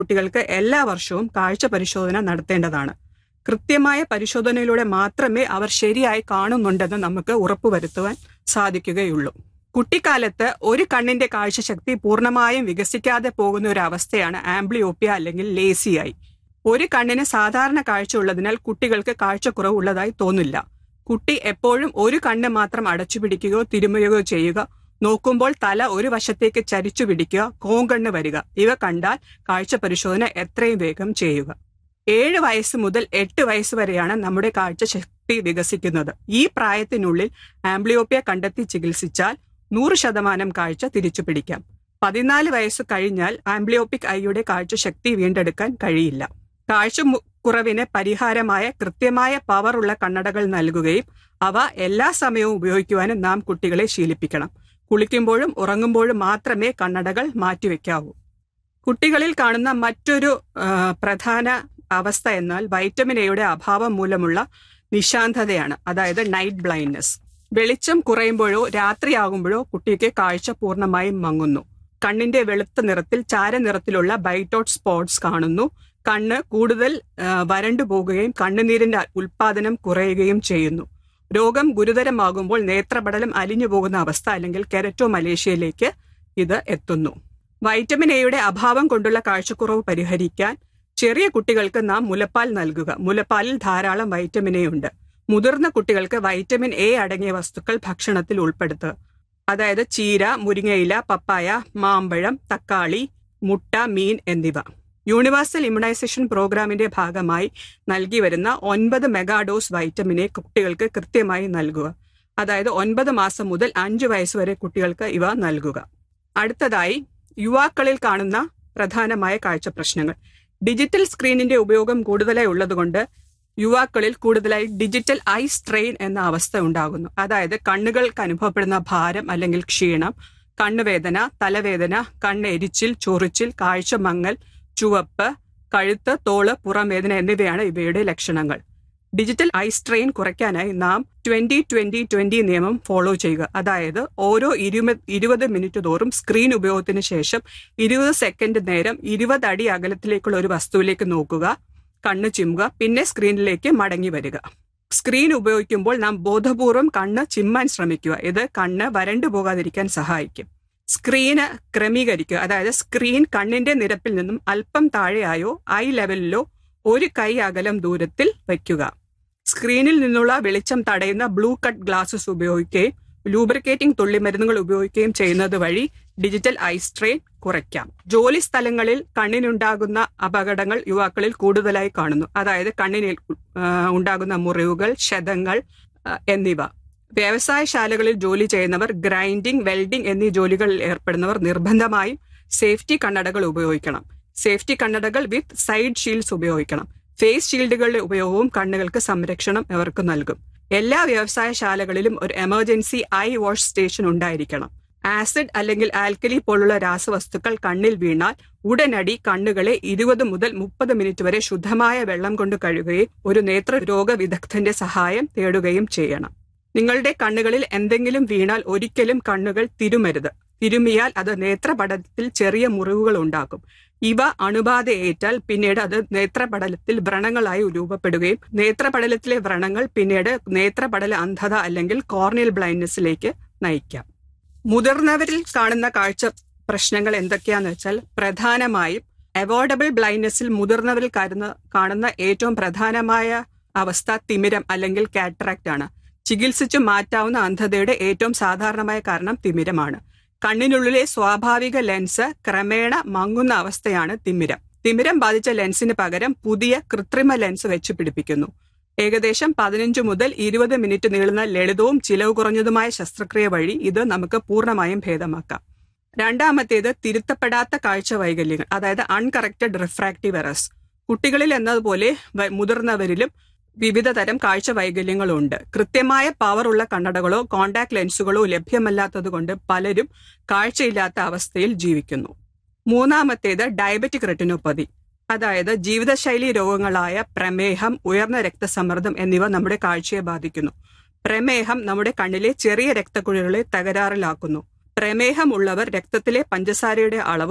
കുട്ടികൾക്ക് എല്ലാ വർഷവും കാഴ്ച പരിശോധന നടത്തേണ്ടതാണ് കൃത്യമായ പരിശോധനയിലൂടെ മാത്രമേ അവർ ശരിയായി കാണുന്നുണ്ടെന്ന് നമുക്ക് ഉറപ്പുവരുത്തുവാൻ സാധിക്കുകയുള്ളൂ കുട്ടിക്കാലത്ത് ഒരു കണ്ണിന്റെ കാഴ്ചശക്തി പൂർണ്ണമായും വികസിക്കാതെ പോകുന്ന ഒരു അവസ്ഥയാണ് ആംബ്ലിയോപ്പിയ അല്ലെങ്കിൽ ലേസിയായി ഒരു കണ്ണിന് സാധാരണ കാഴ്ച ഉള്ളതിനാൽ കുട്ടികൾക്ക് കാഴ്ചക്കുറവ് ഉള്ളതായി തോന്നില്ല കുട്ടി എപ്പോഴും ഒരു കണ്ണ് മാത്രം അടച്ചു പിടിക്കുകയോ തിരുമുകയോ ചെയ്യുക നോക്കുമ്പോൾ തല ഒരു വശത്തേക്ക് ചരിച്ചു പിടിക്കുക കോങ്കണ്ണ് വരിക ഇവ കണ്ടാൽ കാഴ്ച പരിശോധന എത്രയും വേഗം ചെയ്യുക ഏഴ് വയസ്സ് മുതൽ എട്ട് വയസ്സ് വരെയാണ് നമ്മുടെ കാഴ്ചശക്തി വികസിക്കുന്നത് ഈ പ്രായത്തിനുള്ളിൽ ആംബ്ലിയോപ്പിയ കണ്ടെത്തി ചികിത്സിച്ചാൽ നൂറ് ശതമാനം കാഴ്ച തിരിച്ചു പിടിക്കാം പതിനാല് വയസ്സ് കഴിഞ്ഞാൽ ആംബ്ലിയോപ്പിക് ഐയുടെ കാഴ്ചശക്തി വീണ്ടെടുക്കാൻ കഴിയില്ല കാഴ്ച കുറവിന് പരിഹാരമായ കൃത്യമായ പവർ ഉള്ള കണ്ണടകൾ നൽകുകയും അവ എല്ലാ സമയവും ഉപയോഗിക്കുവാനും നാം കുട്ടികളെ ശീലിപ്പിക്കണം കുളിക്കുമ്പോഴും ഉറങ്ങുമ്പോഴും മാത്രമേ കണ്ണടകൾ മാറ്റിവെക്കാവൂ കുട്ടികളിൽ കാണുന്ന മറ്റൊരു പ്രധാന അവസ്ഥ എന്നാൽ വൈറ്റമിൻ എയുടെ അഭാവം മൂലമുള്ള നിശാന്തതയാണ് അതായത് നൈറ്റ് ബ്ലൈൻഡ്നെസ് വെളിച്ചം കുറയുമ്പോഴോ രാത്രിയാകുമ്പോഴോ കുട്ടിക്ക് കാഴ്ച പൂർണ്ണമായും മങ്ങുന്നു കണ്ണിന്റെ വെളുത്ത നിറത്തിൽ ചാരനിറത്തിലുള്ള ബൈറ്റോട്ട് സ്പോട്സ് കാണുന്നു കണ്ണ് കൂടുതൽ വരണ്ടു പോകുകയും കണ്ണുനീരിന്റെ ഉൽപാദനം കുറയുകയും ചെയ്യുന്നു രോഗം ഗുരുതരമാകുമ്പോൾ നേത്രപടലം അലിഞ്ഞു പോകുന്ന അവസ്ഥ അല്ലെങ്കിൽ കെരറ്റോ മലേഷ്യയിലേക്ക് ഇത് എത്തുന്നു വൈറ്റമിൻ എയുടെ അഭാവം കൊണ്ടുള്ള കാഴ്ചക്കുറവ് പരിഹരിക്കാൻ ചെറിയ കുട്ടികൾക്ക് നാം മുലപ്പാൽ നൽകുക മുലപ്പാലിൽ ധാരാളം വൈറ്റമിൻ എ ഉണ്ട് മുതിർന്ന കുട്ടികൾക്ക് വൈറ്റമിൻ എ അടങ്ങിയ വസ്തുക്കൾ ഭക്ഷണത്തിൽ ഉൾപ്പെടുത്തുക അതായത് ചീര മുരിങ്ങയില പപ്പായ മാമ്പഴം തക്കാളി മുട്ട മീൻ എന്നിവ യൂണിവേഴ്സൽ ഇമ്മ്യൂണൈസേഷൻ പ്രോഗ്രാമിന്റെ ഭാഗമായി നൽകി വരുന്ന ഒൻപത് മെഗാഡോസ് വൈറ്റമിൻ എ കുട്ടികൾക്ക് കൃത്യമായി നൽകുക അതായത് ഒൻപത് മാസം മുതൽ അഞ്ചു വയസ്സ് വരെ കുട്ടികൾക്ക് ഇവ നൽകുക അടുത്തതായി യുവാക്കളിൽ കാണുന്ന പ്രധാനമായ കാഴ്ച പ്രശ്നങ്ങൾ ഡിജിറ്റൽ സ്ക്രീനിന്റെ ഉപയോഗം കൂടുതലായി ഉള്ളതുകൊണ്ട് യുവാക്കളിൽ കൂടുതലായി ഡിജിറ്റൽ ഐ സ്ട്രെയിൻ എന്ന അവസ്ഥ ഉണ്ടാകുന്നു അതായത് കണ്ണുകൾക്ക് അനുഭവപ്പെടുന്ന ഭാരം അല്ലെങ്കിൽ ക്ഷീണം കണ്ണുവേദന തലവേദന കണ്ണെരിച്ചിൽ ചൊറിച്ചിൽ കാഴ്ച മങ്ങൽ ചുവപ്പ് കഴുത്ത് തോള് പുറംവേദന എന്നിവയാണ് ഇവയുടെ ലക്ഷണങ്ങൾ ഡിജിറ്റൽ ഐ സ്ട്രെയിൻ കുറയ്ക്കാനായി നാം ട്വന്റി ട്വന്റി ട്വന്റി നിയമം ഫോളോ ചെയ്യുക അതായത് ഓരോ ഇരുപത് മിനിറ്റ് തോറും സ്ക്രീൻ ഉപയോഗത്തിന് ശേഷം ഇരുപത് സെക്കൻഡ് നേരം ഇരുപത് അടി അകലത്തിലേക്കുള്ള ഒരു വസ്തുവിലേക്ക് നോക്കുക കണ്ണ് ചിമ്മുക പിന്നെ സ്ക്രീനിലേക്ക് മടങ്ങി വരിക സ്ക്രീൻ ഉപയോഗിക്കുമ്പോൾ നാം ബോധപൂർവം കണ്ണ് ചിമ്മാൻ ശ്രമിക്കുക ഇത് കണ്ണ് വരണ്ടു പോകാതിരിക്കാൻ സഹായിക്കും സ്ക്രീന് ക്രമീകരിക്കുക അതായത് സ്ക്രീൻ കണ്ണിന്റെ നിരപ്പിൽ നിന്നും അല്പം താഴെയായോ ഐ ലെവലിലോ ഒരു കൈ അകലം ദൂരത്തിൽ വയ്ക്കുക സ്ക്രീനിൽ നിന്നുള്ള വെളിച്ചം തടയുന്ന ബ്ലൂ കട്ട് ഗ്ലാസസ് ഉപയോഗിക്കുകയും ലൂബ്രിക്കേറ്റിംഗ് തുള്ളിമരുന്നുകൾ ഉപയോഗിക്കുകയും ചെയ്യുന്നത് വഴി ഡിജിറ്റൽ ഐ സ്ട്രെയിൻ കുറയ്ക്കാം ജോലി സ്ഥലങ്ങളിൽ കണ്ണിനുണ്ടാകുന്ന അപകടങ്ങൾ യുവാക്കളിൽ കൂടുതലായി കാണുന്നു അതായത് കണ്ണിന് ഉണ്ടാകുന്ന മുറിവുകൾ ക്ഷതങ്ങൾ എന്നിവ വ്യവസായശാലകളിൽ ജോലി ചെയ്യുന്നവർ ഗ്രൈൻഡിംഗ് വെൽഡിംഗ് എന്നീ ജോലികളിൽ ഏർപ്പെടുന്നവർ നിർബന്ധമായും സേഫ്റ്റി കണ്ണടകൾ ഉപയോഗിക്കണം സേഫ്റ്റി കണ്ണടകൾ വിത്ത് സൈഡ് ഷീൽഡ്സ് ഉപയോഗിക്കണം ഫേസ് ഷീൽഡുകളുടെ ഉപയോഗവും കണ്ണുകൾക്ക് സംരക്ഷണം അവർക്ക് നൽകും എല്ലാ വ്യവസായശാലകളിലും ഒരു എമർജൻസി ഐ വാഷ് സ്റ്റേഷൻ ഉണ്ടായിരിക്കണം ആസിഡ് അല്ലെങ്കിൽ ആൽക്കലി പോലുള്ള രാസവസ്തുക്കൾ കണ്ണിൽ വീണാൽ ഉടനടി കണ്ണുകളെ ഇരുപത് മുതൽ മുപ്പത് മിനിറ്റ് വരെ ശുദ്ധമായ വെള്ളം കൊണ്ട് കഴുകുകയും ഒരു നേത്ര രോഗ വിദഗ്ധന്റെ സഹായം തേടുകയും ചെയ്യണം നിങ്ങളുടെ കണ്ണുകളിൽ എന്തെങ്കിലും വീണാൽ ഒരിക്കലും കണ്ണുകൾ തിരുമരുത് തിരുമിയാൽ അത് നേത്രപടലത്തിൽ ചെറിയ മുറിവുകൾ ഉണ്ടാക്കും ഇവ അണുബാധ ഏറ്റാൽ പിന്നീട് അത് നേത്രപടലത്തിൽ വ്രണങ്ങളായി രൂപപ്പെടുകയും നേത്രപടലത്തിലെ വ്രണങ്ങൾ പിന്നീട് നേത്രപടല അന്ധത അല്ലെങ്കിൽ കോർണിയൽ ബ്ലൈൻഡ്നെസ്സിലേക്ക് നയിക്കാം മുതിർന്നവരിൽ കാണുന്ന കാഴ്ച പ്രശ്നങ്ങൾ എന്തൊക്കെയാന്ന് വെച്ചാൽ പ്രധാനമായും അവോയ്ഡബിൾ ബ്ലൈൻഡ്നെസ്സിൽ മുതിർന്നവരിൽ കാണുന്ന കാണുന്ന ഏറ്റവും പ്രധാനമായ അവസ്ഥ തിമിരം അല്ലെങ്കിൽ കാറ്ററാക്ട് ആണ് ചികിത്സിച്ചു മാറ്റാവുന്ന അന്ധതയുടെ ഏറ്റവും സാധാരണമായ കാരണം തിമിരമാണ് കണ്ണിനുള്ളിലെ സ്വാഭാവിക ലെൻസ് ക്രമേണ മങ്ങുന്ന അവസ്ഥയാണ് തിമിരം തിമിരം ബാധിച്ച ലെൻസിന് പകരം പുതിയ കൃത്രിമ ലെൻസ് വെച്ച് പിടിപ്പിക്കുന്നു ഏകദേശം പതിനഞ്ച് മുതൽ ഇരുപത് മിനിറ്റ് നീളുന്ന ലളിതവും ചിലവ് കുറഞ്ഞതുമായ ശസ്ത്രക്രിയ വഴി ഇത് നമുക്ക് പൂർണ്ണമായും ഭേദമാക്കാം രണ്ടാമത്തേത് തിരുത്തപ്പെടാത്ത കാഴ്ച വൈകല്യങ്ങൾ അതായത് അൺകറക്റ്റഡ് റിഫ്രാക്റ്റീവ് എറസ് കുട്ടികളിൽ എന്നതുപോലെ മുതിർന്നവരിലും വിവിധ തരം കാഴ്ച വൈകല്യങ്ങളുണ്ട് കൃത്യമായ പവറുള്ള കണ്ണടകളോ കോണ്ടാക്ട് ലെൻസുകളോ ലഭ്യമല്ലാത്തതുകൊണ്ട് പലരും കാഴ്ചയില്ലാത്ത അവസ്ഥയിൽ ജീവിക്കുന്നു മൂന്നാമത്തേത് ഡയബറ്റിക് റെറ്റിനോപ്പതി അതായത് ജീവിതശൈലി രോഗങ്ങളായ പ്രമേഹം ഉയർന്ന രക്തസമ്മർദ്ദം എന്നിവ നമ്മുടെ കാഴ്ചയെ ബാധിക്കുന്നു പ്രമേഹം നമ്മുടെ കണ്ണിലെ ചെറിയ രക്തക്കുഴലുകളെ തകരാറിലാക്കുന്നു പ്രമേഹം ഉള്ളവർ രക്തത്തിലെ പഞ്ചസാരയുടെ അളവും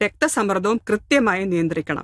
രക്തസമ്മർദ്ദവും കൃത്യമായി നിയന്ത്രിക്കണം